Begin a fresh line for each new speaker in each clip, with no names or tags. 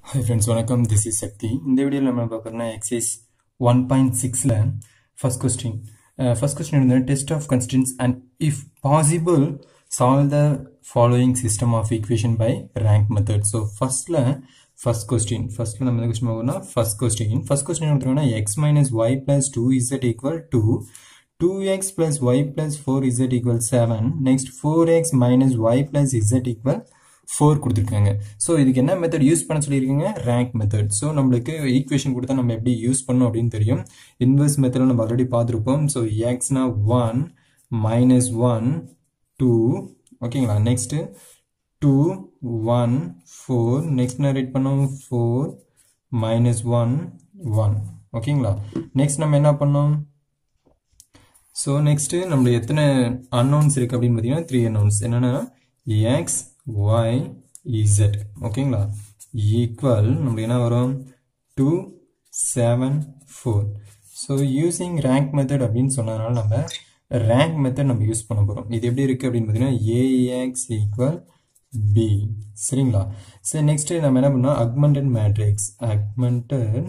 hi friends வணக்கம் this is Sakthi இந்த வீடியோவில் நம்ம பார்க்குறோம்னா எக்ஸைஸ் ஒன் பாயிண்ட் சிக்ஸில் ஃபஸ்ட் கொஸ்டின் ஃபஸ்ட் கொஸ்டின் வந்து test of consistency and if possible solve the following system of equation by rank method so ஃபஸ்ட்டில் first question ஃபஸ்ட்டில் நம்ம எந்த கொஸ்டின் பார்க்கணும்னா ஃபஸ்ட் கொஸ்டின் ஃபஸ்ட் கொஸ்டின் எடுத்துக்கோன்னா x minus y plus two z equal to two x plus y plus four z equal seven next four x minus y plus z equal four கொடுத்துருக்காங்க so இதுக்கு என்ன method use பண்ண சொல்லியிருக்கீங்க rank method so நம்மளுக்கு equation கொடுத்தா நம்ம எப்படி use பண்ணோம் அப்படின்னு தெரியும் இன்வெர்ஸ் மெத்தட் நம்ம ஆல்ரெடி பார்த்துருப்போம் ஸோ எக்ஸ்னா ஒன் மைனஸ் ஒன் டூ ஓகேங்களா next two one four next நான் ரேட் பண்ணோம் ஃபோர் மைனஸ் ஒன் ஒன் ஓகேங்களா நெக்ஸ்ட் நம்ம என்ன பண்ணோம் ஸோ நெக்ஸ்ட்டு நம்மளுக்கு எத்தனை அன்னவுன்ஸ் இருக்குது அப்படின்னு பார்த்தீங்கன்னா த்ரீ அன்னவுன்ஸ் என்னென்னா எக்ஸ் ஒய் இசட் ஓகேங்களா ஈக்குவல் நம்மளுக்கு என்ன வரும் two seven four so using rank method அப்படின்னு சொன்னதுனால நம்ம ரேங்க் மெத்தட் நம்ம யூஸ் பண்ண போகிறோம் இது எப்படி இருக்குது அப்படின்னு பார்த்தீங்கன்னா ஏஎக்ஸ் ஈக்குவல் பி சரிங்களா சரி நெக்ஸ்ட் நம்ம என்ன பண்ணோம் அக்மெண்டட் மேட்ரிக்ஸ் அக்மெண்டட்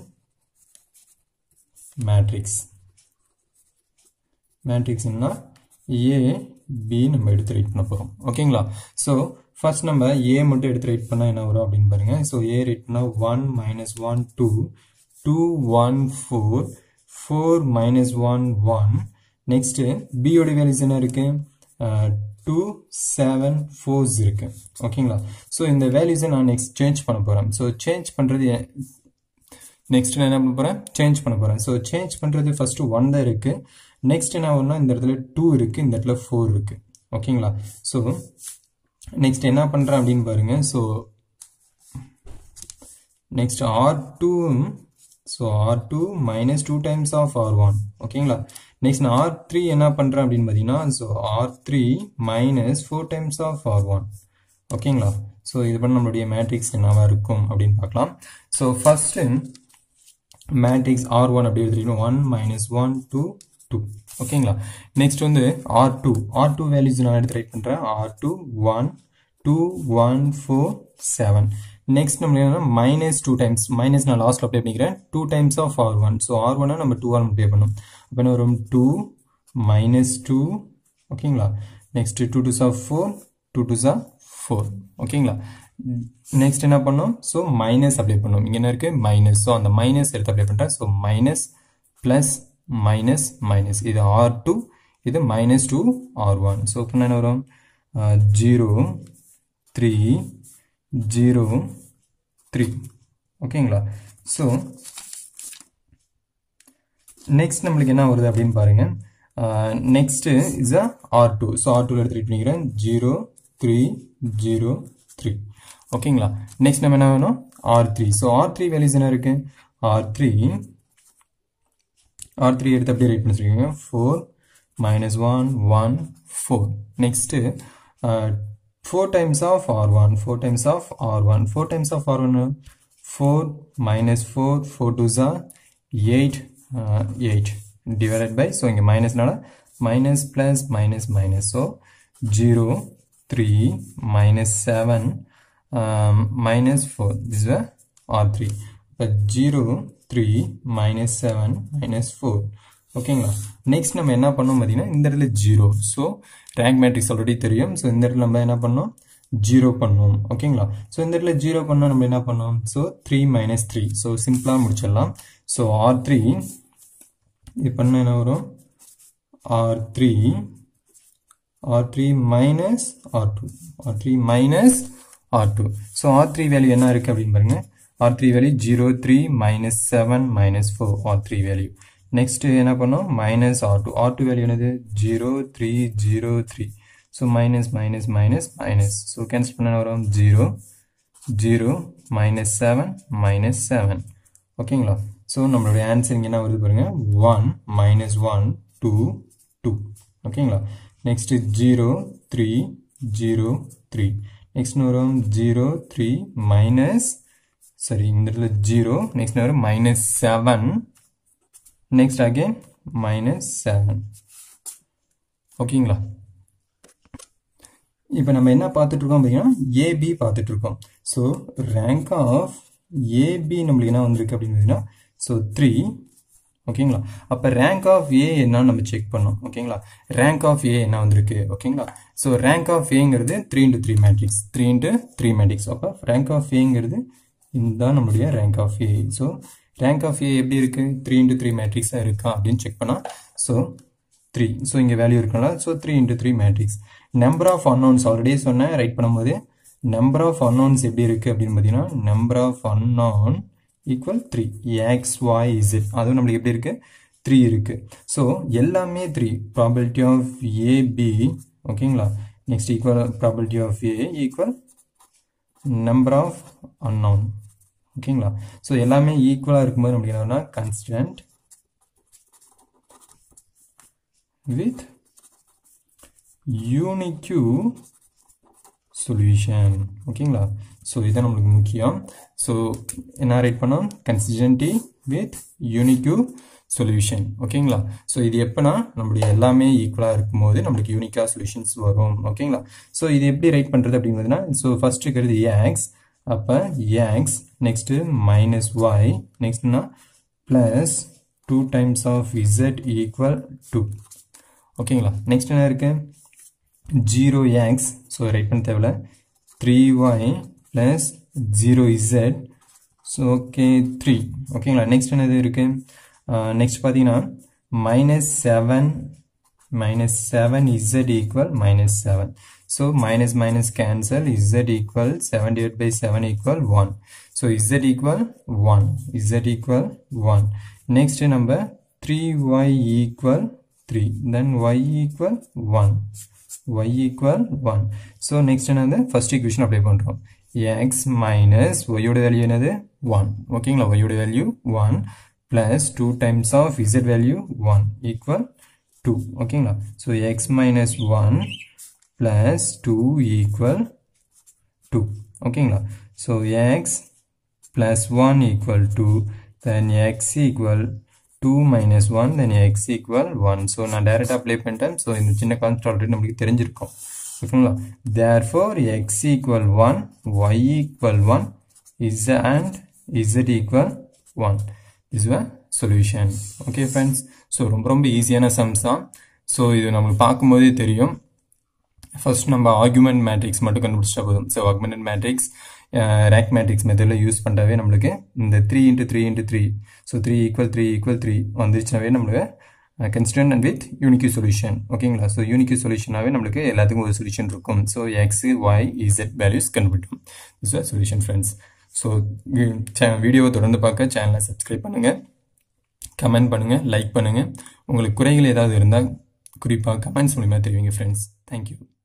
மேட்ரிக்ஸ் மேட்ரிக்ஸ்னா ஏ பி நம்ம எடுத்து ரைட் பண்ண போகிறோம் ஓகேங்களா ஸோ ஃபர்ஸ்ட் நம்ம ஏ மட்டும் எடுத்து ரைட் பண்ணால் என்ன வரும் அப்படின்னு பாருங்க ஸோ ஏ ரைட் பண்ணால் one minus one two two one four four minus one one next பியோட வேல்யூஸ் என்ன இருக்கு டூ செவன் ஃபோர்ஸ் இருக்கு ஓகேங்களா ஸோ இந்த வேல்யூஸை நான் நெக்ஸ்ட் சேஞ்ச் பண்ண போகிறேன் ஸோ சேஞ்ச் பண்ணுறது நெக்ஸ்ட் நான் என்ன பண்ண போகிறேன் சேஞ்ச் பண்ண போகிறேன் ஸோ சேஞ்ச் பண்ணுறது ஃபஸ்ட்டு ஒன் தான் இருக்குது நெக்ஸ்ட் என்ன ஒன்றா இந்த இடத்துல டூ இருக்குது இந்த இடத்துல ஃபோர் இருக்குது ஓகேங்களா ஸோ நெக்ஸ்ட் என்ன பண்ணுறேன் அப்படின்னு பாருங்க so next R two so R two minus two times of R one ஓகேங்களா நெக்ஸ்ட் நான் ஆர் த்ரீ என்ன பண்ணுறேன் அப்படின்னு பார்த்தீங்கன்னா so R three minus four times of R one ஓகேங்களா ஸோ இது பண்ண நம்மளுடைய மேட்ரிக்ஸ் என்னவா இருக்கும் அப்படின்னு பார்க்கலாம் so first matrix R one அப்படி எடுத்துக்கிட்டோம் one minus one two two ஓகேங்களா நெக்ஸ்ட் வந்து R two R two values நான் எடுத்து ரைட் பண்ணுறேன் R two one two one four seven next நம்ம என்னன்னா மைனஸ் டூ டைம்ஸ் மைனஸ் நான் லாஸ்ட்ல அப்ளை பண்ணிக்கிறேன் two times of R one so R ஒன்னா நம்ம டூ ஆர் அப்ளை பண்ணணும் அப்போ என்ன வரும் டூ மைனஸ் டூ ஓகேங்களா நெக்ஸ்ட் டூ டூ சார் ஃபோர் டூ டூ சார் ஃபோர் ஓகேங்களா நெக்ஸ்ட் என்ன பண்ணோம் ஸோ மைனஸ் அப்ளை பண்ணோம் இங்கே என்ன இருக்கு மைனஸ் ஸோ அந்த மைனஸ் எடுத்து அப்ளை பண்ணுறேன் so minus plus minus minus இது ஆர் டூ இது minus two R one so இப்போ என்ன வரும் ஜீரோ த்ரீ ஜீரோ த்ரீ ஓகேங்களா ஸோ நெக்ஸ்ட் நம்மளுக்கு என்ன வருது அப்படின்னு பாருங்க next is a R two so R டூவில் எடுத்து பண்ணிக்கிறேன் ஜீரோ த்ரீ ஜீரோ த்ரீ ஓகேங்களா நெக்ஸ்ட் நம்ம என்ன வேணும் R three so R three values என்ன இருக்கு ஆர் த்ரீ ஆர் த்ரீ எடுத்து அப்படியே ரைட் பண்ணிருக்கீங்க four minus one one four next four times of R one four times of R one four times of R one four minus four four two ஜா eight eight divided by so இங்கே மைனஸ்னால minus plus minus minus so zero three minus seven minus four this R three இப்போ zero three minus seven minus four ஓகேங்களா next நம்ம என்ன பண்ணோம் பார்த்தீங்கன்னா இந்த இடத்துல zero so rank matrix already தெரியும் ஸோ இந்த இடத்துல நம்ம என்ன பண்ணோம் ஜீரோ பண்ணோம் ஓகேங்களா ஸோ இந்த இடத்துல ஜீரோ பண்ணால் நம்ம என்ன பண்ணோம் so three minus three so சிம்பிளாக முடிச்சிடலாம் ஸோ ஆர் த்ரீ இது பண்ண என்ன வரும் R three R three minus R two R three minus R two so R three value என்ன இருக்குது அப்படின்னு பாருங்க R three value zero three minus seven minus four R three value next என்ன பண்ணோம் minus R two R two value என்னது zero three zero three so minus minus minus minus so cancel பண்ண வரும் zero zero minus seven minus seven ஓகேங்களா so நம்மளுடைய answer இங்கே என்ன வருது பாருங்க one minus one two two ஓகேங்களா next zero three zero three next வரும் ஜீரோ த்ரீ மைனஸ் சரி இந்த இடத்துல ஜீரோ நெக்ஸ்ட் வரும் minus seven next again minus seven ஓகேங்களா இப்போ நம்ம என்ன பார்த்துட்டு இருக்கோம் பார்த்தீங்கன்னா ஏபி பார்த்துட்டு இருக்கோம் ஸோ ரேங்க் ஆஃப் ஏபி நம்மளுக்கு என்ன வந்திருக்கு அப்படின்னு பார்த்தீங்கன்னா ஸோ த்ரீ ஓகேங்களா அப்போ ரேங்க் ஆஃப் ஏ என்னன்னு நம்ம செக் பண்ணோம் ஓகேங்களா ரேங்க் ஆஃப் ஏ என்ன வந்திருக்கு ஓகேங்களா ஸோ ரேங்க் ஆஃப் ஏங்கிறது three into three matrix three into three matrix அப்போ ரேங்க் ஆஃப் ஏங்கிறது இதுதான் நம்மளுடைய rank of A so rank of A எப்படி இருக்கு த்ரீ இன்ட்டு த்ரீ மேட்ரிக்ஸாக இருக்கா அப்படின்னு செக் பண்ணால் ஸோ த்ரீ ஸோ இங்கே வேல்யூ இருக்குனால so three into three matrix number of unknowns already சொன்னேன் ரைட் பண்ணும்போது நம்பர் ஆஃப் அன்னோன்ஸ் எப்படி இருக்குது அப்படின்னு பார்த்தீங்கன்னா number of unknown equal three x y z அதுவும் நம்மளுக்கு எப்படி இருக்குது த்ரீ இருக்குது ஸோ எல்லாமே த்ரீ ப்ராபிலிட்டி ஆஃப் ஏபி ஓகேங்களா next equal probability of A equal number of unknown ஓகேங்களா ஸோ எல்லாமே ஈக்குவலாக இருக்கும்போது நம்மளுக்கு என்னன்னா கன்ஸ்டன்ட் with unique solution ஓகேங்களா ஸோ இதுதான் நம்மளுக்கு முக்கியம் ஸோ என்ன ரைட் பண்ணோம் கன்சிஸ்டன்டி வித் யூனிக்யூ சொல்யூஷன் ஓகேங்களா ஸோ இது எப்போனா நம்மளுடைய எல்லாமே ஈக்குவலாக இருக்கும்போது நம்மளுக்கு யூனிக்காக சொல்யூஷன்ஸ் வரும் ஓகேங்களா ஸோ இது எப்படி ரைட் பண்ணுறது அப்படிங்கிறதுனா ஸோ ஃபர்ஸ்ட் இருக்கிறது ஏக்ஸ் அப்போ ஏக்ஸ் நெக்ஸ்ட்டு மைனஸ் ஒய் நெக்ஸ்ட்னா plus two times of z equal to ஓகேங்களா நெக்ஸ்ட் என்ன இருக்கு ஜீரோ எக்ஸ் ஸோ ரைட் பண்ண தேவையில்ல three y plus zero z so okay three ஓகேங்களா நெக்ஸ்ட் என்னது இருக்கு நெக்ஸ்ட் பார்த்தீங்கன்னா minus seven minus seven z equal minus seven so minus minus cancel z equal seven divide by seven equal one so z equal one Z equal one next நம்ம three y equal 3 then y equal 1 y equal 1 so next என்னது first equation apply பண்றோம் x minus y ஓட value என்னது 1 ஓகேங்களா y ஓட value 1 plus 2 times of z value 1 equal 2 ஓகேங்களா so x minus 1 plus 2 equal 2 ஓகேங்களா so x plus 1 equal 2 then x equal 2 minus 1 then x equal 1 so நான் direct apply பண்ணிட்டேன் so இந்த சின்ன கான்செப்ட் ஆல்ரெடி நம்மளுக்கு தெரிஞ்சிருக்கும் ஓகேங்களா therefore x equal 1 y equal 1 z and z equal 1 this is a solution okay friends so ரொம்ப ரொம்ப ஈஸியான சம்ஸ் தான் ஸோ இது நம்மளுக்கு பார்க்கும்போதே தெரியும் ஃபர்ஸ்ட் நம்ம ஆர்குமெண்ட் மேட்ரிக்ஸ் மட்டும் கண்டுபிடிச்சா போதும் so argument matrix rank matrix மெத்தடில் யூஸ் பண்ணுறவே நம்மளுக்கு இந்த three into three into three so three equal three equal three வந்துருச்சுனாவே நம்மளுக்கு constant and with unique solution ஓகேங்களா ஸோ யூனிக்யூ சொல்யூஷனாகவே நம்மளுக்கு எல்லாத்துக்கும் ஒரு சொல்யூஷன் இருக்கும் so x y z values கண்டுபிடிக்கும் is a solution friends so வீடியோவை தொடர்ந்து பார்க்க சேனலை சப்ஸ்கிரைப் பண்ணுங்கள் கமெண்ட் பண்ணுங்கள் லைக் பண்ணுங்கள் உங்களுக்கு குறைகள் ஏதாவது இருந்தால் குறிப்பாக கமெண்ட்ஸ் மூலிமா தெரிவிங்க ஃப்ரெண்ட்ஸ் தேங்க்யூ